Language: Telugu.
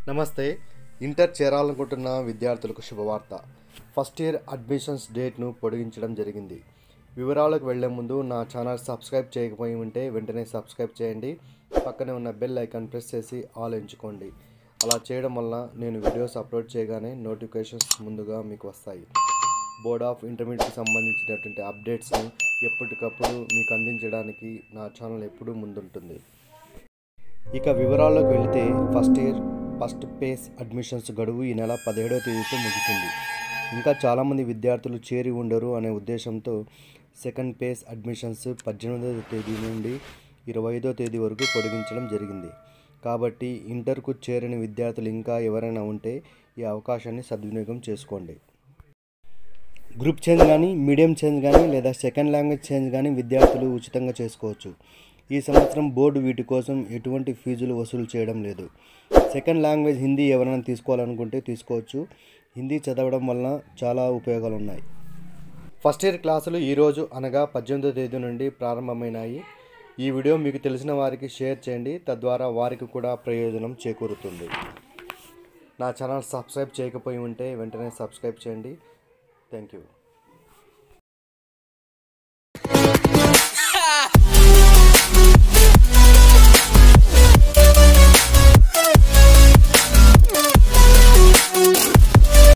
నమస్తే ఇంటర్ చేరాలనుకుంటున్న విద్యార్థులకు శుభవార్త ఫస్ట్ ఇయర్ అడ్మిషన్స్ డేట్ను పొడిగించడం జరిగింది వివరాలకు వెళ్లే ముందు నా ఛానల్ సబ్స్క్రైబ్ చేయకపోయి ఉంటే వెంటనే సబ్స్క్రైబ్ చేయండి పక్కనే ఉన్న బెల్ ఐకాన్ ప్రెస్ చేసి ఆల్ ఎంచుకోండి అలా చేయడం వల్ల నేను వీడియోస్ అప్లోడ్ చేయగానే నోటిఫికేషన్స్ ముందుగా మీకు వస్తాయి బోర్డ్ ఆఫ్ ఇంటర్మీడియట్కి సంబంధించినటువంటి అప్డేట్స్ని ఎప్పటికప్పుడు మీకు అందించడానికి నా ఛానల్ ఎప్పుడూ ముందుంటుంది ఇక వివరాల్లోకి వెళితే first year first phase admissions గడువు ఈ నెల పదిహేడవ తేదీతో ముగిసింది ఇంకా చాలామంది విద్యార్థులు చేరి ఉండరు అనే ఉద్దేశంతో సెకండ్ పేస్ అడ్మిషన్స్ పద్దెనిమిదవ తేదీ నుండి ఇరవై ఐదో తేదీ వరకు పొడిగించడం జరిగింది కాబట్టి ఇంటర్కు చేరని విద్యార్థులు ఇంకా ఎవరైనా ఉంటే ఈ అవకాశాన్ని సద్వినియోగం చేసుకోండి గ్రూప్ చేంజ్ కానీ మీడియం చేంజ్ కానీ లేదా సెకండ్ లాంగ్వేజ్ చేంజ్ కానీ విద్యార్థులు ఉచితంగా చేసుకోవచ్చు ఈ సంవత్సరం బోర్డు వీటి కోసం ఎటువంటి ఫీజులు వసూలు చేయడం లేదు సెకండ్ లాంగ్వేజ్ హిందీ ఎవరైనా తీసుకోవాలనుకుంటే తీసుకోవచ్చు హిందీ చదవడం వలన చాలా ఉపయోగాలు ఉన్నాయి ఫస్ట్ ఇయర్ క్లాసులు ఈరోజు అనగా పద్దెనిమిదో తేదీ నుండి ప్రారంభమైనాయి ఈ వీడియో మీకు తెలిసిన వారికి షేర్ చేయండి తద్వారా వారికి కూడా ప్రయోజనం చేకూరుతుంది నా ఛానల్ సబ్స్క్రైబ్ చేయకపోయి ఉంటే వెంటనే సబ్స్క్రైబ్ చేయండి థ్యాంక్ యూ